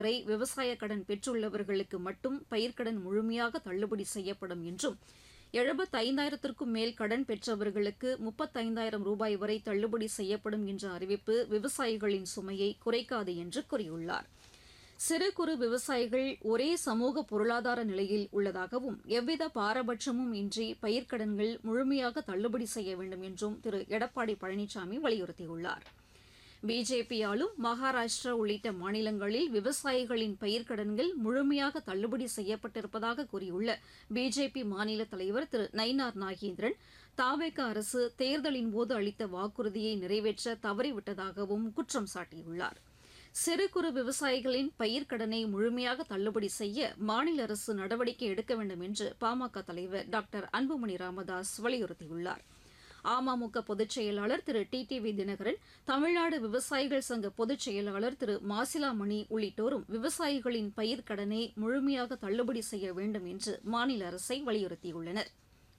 வரை விவசாய கடன் பெற்றுள்ளவர்களுக்கு மட்டும் பயிர்க்கடன் முழுமையாக தள்ளுபடி செய்யப்படும் என்றும் எழுபத்தைந்தாயிரத்திற்கும் மேல் கடன் பெற்றவர்களுக்கு முப்பத்தைந்தாயிரம் ரூபாய் வரை தள்ளுபடி செய்யப்படும் என்ற அறிவிப்பு விவசாயிகளின் சுமையை குறைக்காது என்று கூறியுள்ளார் சிறு குறு விவசாயிகள் ஒரே சமூக பொருளாதார நிலையில் உள்ளதாகவும் எவ்வித பாரபட்சமும் இன்றி பயிர்க்கடன்கள் முழுமையாக தள்ளுபடி செய்ய வேண்டும் என்றும் திரு எடப்பாடி பழனிசாமி வலியுறுத்தியுள்ளார் பிஜேபி ஆளும் மகாராஷ்டிரா உள்ளிட்ட மாநிலங்களில் விவசாயிகளின் பயிர்க்கடன்கள் முழுமையாக தள்ளுபடி செய்யப்பட்டிருப்பதாக கூறியுள்ள பிஜேபி மாநில தலைவர் திரு நயினார் நாகேந்திரன் தாவேக அரசு தேர்தலின் போது அளித்த வாக்குறுதியை நிறைவேற்ற தவறிவிட்டதாகவும் குற்றம் சாட்டியுள்ளார் சிறு குறு விவசாயிகளின் பயிர்க்கடனை முழுமையாக தள்ளுபடி செய்ய மாநில அரசு நடவடிக்கை எடுக்க வேண்டும் என்று பாமக தலைவர் டாக்டர் அன்புமணி ராமதாஸ் வலியுறுத்தியுள்ளார் அமமுக பொதுச் செயலாளர் Thiru T T V Dhinakaran Tamil Nadu விவசாயிகள் சங்க பொதுச் செயலாளர் திரு மாசிலாமணி உள்ளிட்டோரும் விவசாயிகளின் பயிர்க்கடனை முழுமையாக தள்ளுபடி செய்ய வேண்டும் என்று மாநில அரசை வலியுறுத்தியுள்ளனர்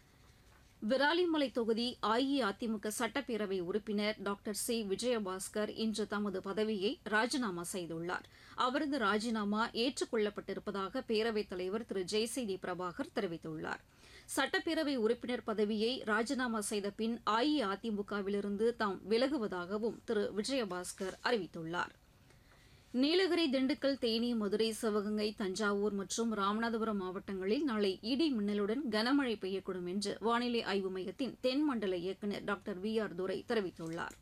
விராலிமலை தொகுதி அஇஅதிமுக சட்டப்பேரவை உறுப்பினர் டாக்டர் சி விஜயபாஸ்கர் இன்று தமது பதவியை ராஜினாமா செய்துள்ளார் அவரது ராஜினாமா ஏற்றுக்கொள்ளப்பட்டிருப்பதாக பேரவைத் தலைவர் திரு ஜெயசிடி பிரபாகர் தெரிவித்துள்ளார் சட்டப்பேரவை உறுப்பினர் பதவியை ராஜினாமா செய்த பின் அஇஅதிமுகவிலிருந்து தாம் விலகுவதாகவும் திரு விஜயபாஸ்கர் அறிவித்துள்ளார் நீலகிரி திண்டுக்கல் தேனி மதுரை சிவகங்கை தஞ்சாவூர் மற்றும் ராமநாதபுரம் மாவட்டங்களில் நாளை இடி மின்னலுடன் கனமழை பெய்யக்கூடும் என்று வானிலை ஆய்வு மையத்தின் தென் மண்டல இயக்குநர் டாக்டர் வி ஆர் துரை தெரிவித்துள்ளார்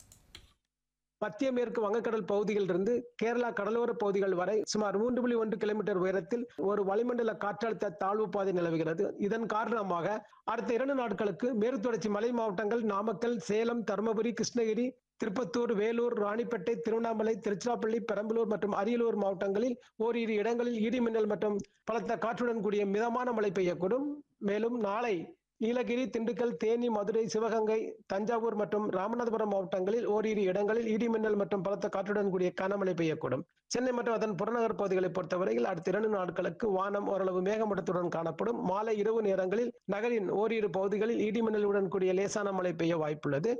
மத்திய மேற்கு வங்கக்கடல் பகுதியிலிருந்து கேரளா கடலோர பகுதிகள் வரை சுமார் மூன்று புள்ளி ஒன்று கிலோமீட்டர் உயரத்தில் ஒரு வளிமண்டல காற்றழுத்த தாழ்வு பாதை நிலவுகிறது இதன் காரணமாக அடுத்த இரண்டு நாட்களுக்கு மேற்கு தொடர்ச்சி மலை மாவட்டங்கள் நாமக்கல் சேலம் தருமபுரி கிருஷ்ணகிரி திருப்பத்தூர் வேலூர் ராணிப்பேட்டை திருவண்ணாமலை திருச்சிராப்பள்ளி பெரம்பலூர் மற்றும் அரியலூர் மாவட்டங்களில் ஓரிரு இடங்களில் இடி மின்னல் மற்றும் பலத்த காற்றுடன் கூடிய மிதமான மழை பெய்யக்கூடும் மேலும் நாளை நீலகிரி திண்டுக்கல் தேனி மதுரை சிவகங்கை தஞ்சாவூர் மற்றும் ராமநாதபுரம் மாவட்டங்களில் ஓரிரு இடங்களில் இடி மின்னல் மற்றும் பலத்த காற்றுடன் கூடிய கனமழை பெய்யக்கூடும் சென்னை மற்றும் அதன் புறநகர் பகுதிகளை பொறுத்தவரையில் அடுத்த இரண்டு நாட்களுக்கு வானம் ஓரளவு மேகமூட்டத்துடன் காணப்படும் மாலை இரவு நேரங்களில் நகரின் ஓரிரு பகுதிகளில் இடி மின்னலுடன் கூடிய லேசான மழை பெய்ய வாய்ப்புள்ளது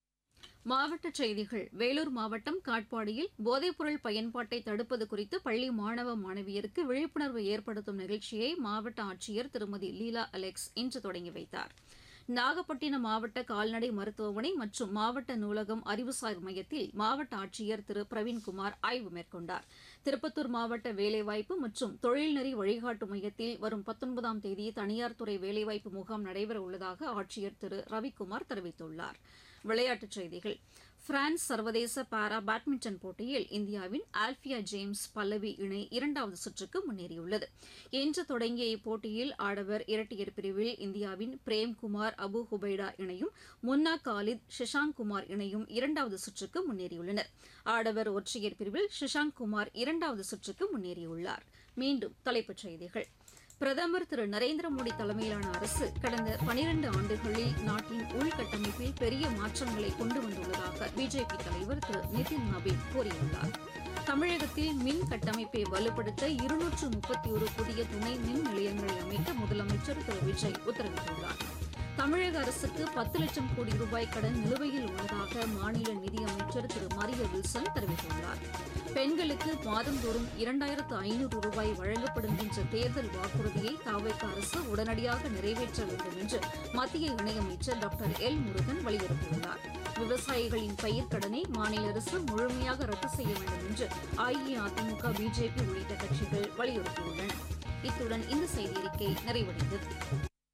மாவட்டச் செய்திகள் வேலூர் மாவட்டம் காட்பாடியில் போதைப்பொருள் பயன்பாட்டை தடுப்பது குறித்து பள்ளி மாணவ மாணவியருக்கு விழிப்புணர்வு ஏற்படுத்தும் நிகழ்ச்சியை மாவட்ட ஆட்சியர் திருமதி லீலா அலெக்ஸ் இன்று தொடங்கி வைத்தார் நாகப்பட்டினம் மாவட்ட கால்நடை மருத்துவமனை மற்றும் மாவட்ட நூலகம் அறிவுசார் மையத்தில் மாவட்ட ஆட்சியர் திரு பிரவீன்குமார் ஆய்வு மேற்கொண்டார் திருப்பத்தூர் மாவட்ட வேலைவாய்ப்பு மற்றும் தொழில்நெறி வழிகாட்டு மையத்தில் வரும் பத்தொன்பதாம் தேதி தனியார் துறை வேலைவாய்ப்பு முகாம் நடைபெற உள்ளதாக ஆட்சியர் திரு ரவிக்குமார் தெரிவித்துள்ளார் விளையாட்டுச் செய்திகள் பிரான்ஸ் சர்வதேச பாரா பேட்மிண்டன் போட்டியில் இந்தியாவின் ஆல்பியா ஜேம்ஸ் பல்லவி இணை இரண்டாவது சுற்றுக்கு முன்னேறியுள்ளது இன்று தொடங்கிய இப்போட்டியில் ஆடவர் இரட்டையர் பிரிவில் இந்தியாவின் பிரேம்குமார் அபு ஹுபைடா இணையும் முன்னா காலித் ஷிஷாங்க் குமார் இணையும் இரண்டாவது சுற்றுக்கு முன்னேறியுள்ளனர் ஆடவர் ஒற்றையர் பிரிவில் ஷிஷாங்க் குமார் இரண்டாவது சுற்றுக்கு முன்னேறியுள்ளார் மீண்டும் தலைப்புச் செய்திகள் பிரதமர் திரு நரேந்திர மோடி தலைமையிலான அரசு கடந்த பனிரண்டு ஆண்டுகளில் நாட்டின் உள்கட்டமைப்பில் பெரிய மாற்றங்களை கொண்டு வந்துள்ளதாக பிஜேபி தலைவர் திரு நிதின் நபீன் கூறியுள்ளார் தமிழகத்தில் மின் கட்டமைப்பை வலுப்படுத்த இருநூற்று முப்பத்தி ஒரு புதிய துணை மின் நிலையங்களை அமைக்க முதலமைச்சர் திரு விஜய் உத்தரவிட்டுள்ளார் தமிழக அரசுக்கு பத்து லட்சம் கோடி ரூபாய் கடன் நிலுவையில் உள்ளதாக மாநில நிதியமைச்சர் திரு மரிய வில்சன் தெரிவித்துள்ளார் பெண்களுக்கு மாதந்தோறும் இரண்டாயிரத்து ஐநூறு ரூபாய் வழங்கப்படும் என்ற தேர்தல் வாக்குறுதியை தாவேக அரசு உடனடியாக நிறைவேற்ற வேண்டும் என்று மத்திய இணையமைச்சர் டாக்டர் எல் முருகன் வலியுறுத்தியுள்ளார் விவசாயிகளின் பயிர்க்கடனை மாநில அரசு முழுமையாக ரத்து செய்ய வேண்டும் என்று அஇஅதிமுக பிஜேபி உள்ளிட்ட கட்சிகள் வலியுறுத்தியுள்ளன இத்துடன் இந்த செய்தியறிக்கை நிறைவடைந்தது